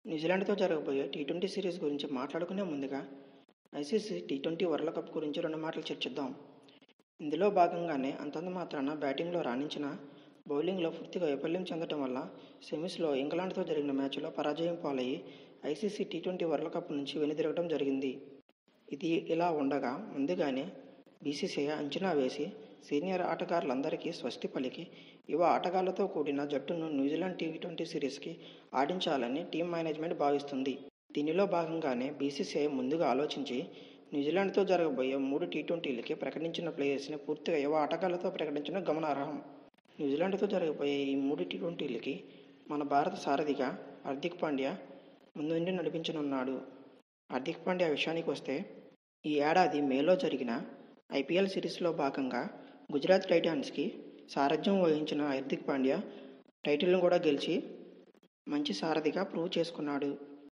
న్యూజిలాండ్తో జరగబోయే T twenty series గురించి మాట్లాడుకునే ముందుగా ICC T twenty world cup గురించి రెండు మాటలు చర్చిద్దాం ఇందులో భాగంగానే అంతంత మాత్రాన బ్యాటింగ్లో రాణించిన బౌలింగ్లో పూర్తిగా వైఫల్యం చెందడం వల్ల సెమీస్లో ఇంగ్లాండ్తో జరిగిన మ్యాచ్లో పరాజయం పాలయ్యి ICC T twenty world cup నుంచి వెనుదిరగడం జరిగింది ఇది ఇలా ఉండగా ముందుగానే బీసీసీఐ అంచనా వేసి సీనియర్ ఆటగాళ్లందరికీ స్వస్తి పలికి యువ ఆటగాళ్లతో కూడిన జట్టును న్యూజిలాండ్ టీ ట్వంటీ సిరీస్కి ఆడించాలని టీం మేనేజ్మెంట్ భావిస్తుంది దీనిలో భాగంగానే బీసీసీఐ ముందుగా ఆలోచించి న్యూజిలాండ్తో జరగబోయే మూడు టీ ట్వంటీలకి ప్రకటించిన ప్లేయర్స్ని పూర్తిగా యువ ఆటగాళ్లతో ప్రకటించడం గమనార్హం న్యూజిలాండ్తో జరగబోయే ఈ మూడు టీ ట్వంటీలకి మన భారత సారథిగా హార్దిక్ పాండ్యా ముందుండి నడిపించనున్నాడు హార్దిక్ పాండ్యా విషయానికి వస్తే ఈ ఏడాది మేలో జరిగిన ఐపీఎల్ సిరీస్లో భాగంగా గుజరాత్ టైటాన్స్కి సారథ్యం వహించిన హార్దిక్ పాండ్యా టైటిల్ను కూడా గెలిచి మంచి సారథిగా ప్రూవ్ చేసుకున్నాడు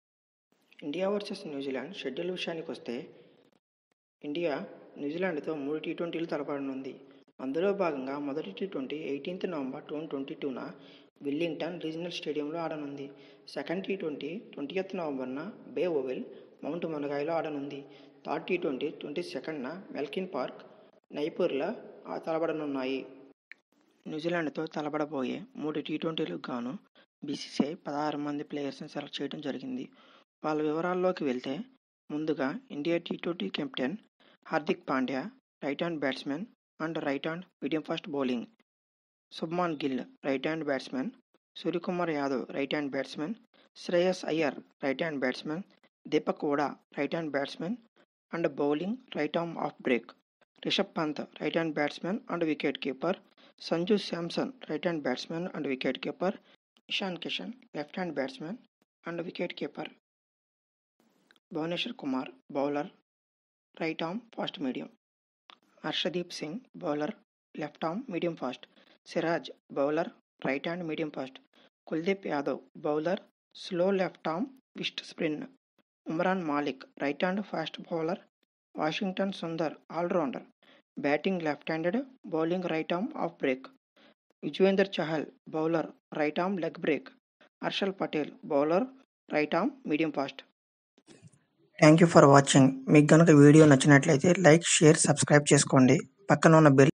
ఇండియా వర్సెస్ న్యూజిలాండ్ షెడ్యూల్ విషయానికి వస్తే ఇండియా న్యూజిలాండ్తో మూడు టీ ట్వంటీలు తలపడనుంది అందులో భాగంగా మొదటి T twenty eighteenth November two twenty టూన విల్లింగ్టన్ రీజనల్ స్టేడియంలో ఆడనుంది సెకండ్ టీ ట్వంటీ ట్వంటీయత్ నవంబర్న బే ఓవెల్ మౌంట్ మునగాయిలో ఆడనుంది థర్డ్ టీ ట్వంటీ ట్వంటీ సెకండ్న మెల్కిన్ పార్క్ నైపూర్లో తలబడనున్నాయి న్యూజిలాండ్తో తలబడబోయే మూడు టీ ట్వంటీలకు గాను బీసీసీఐ పదహారు మంది ప్లేయర్స్ని సెలెక్ట్ చేయడం జరిగింది వాళ్ళ వివరాల్లోకి వెళ్తే ముందుగా India T twenty captain Hardik Pandya right hand batsmen and right hand medium fast bowling Shubman Gill right hand batsmen Suryakumar Yadav right hand batsmen Shreyas Iyer right hand batsmen Deepak Hooda right hand batsmen and bowling right arm off break Rishabh Pant right hand batsmen and wicket keeper Sanju Samson right hand batsmen and wicket keeper Ishan Kishan left hand batsmen and wicket keeper Bhubaneswar Kumar bowler right arm fast medium Arshdeep Singh bowler left arm medium fast Siraj bowler right hand medium fast Kuldeep Yadav bowler slow left arm wrist spin Umran Malik right hand fast bowler Washington Sundar allrounder batting left handed bowling right arm off break Yuzvendra Chahal bowler right arm leg break Harshal Patel bowler right arm medium fast thank you for watching మీకు కనుక video నచ్చినట్లయితే like share subscribe చేసుకోండి పక్కన ఉన్న bell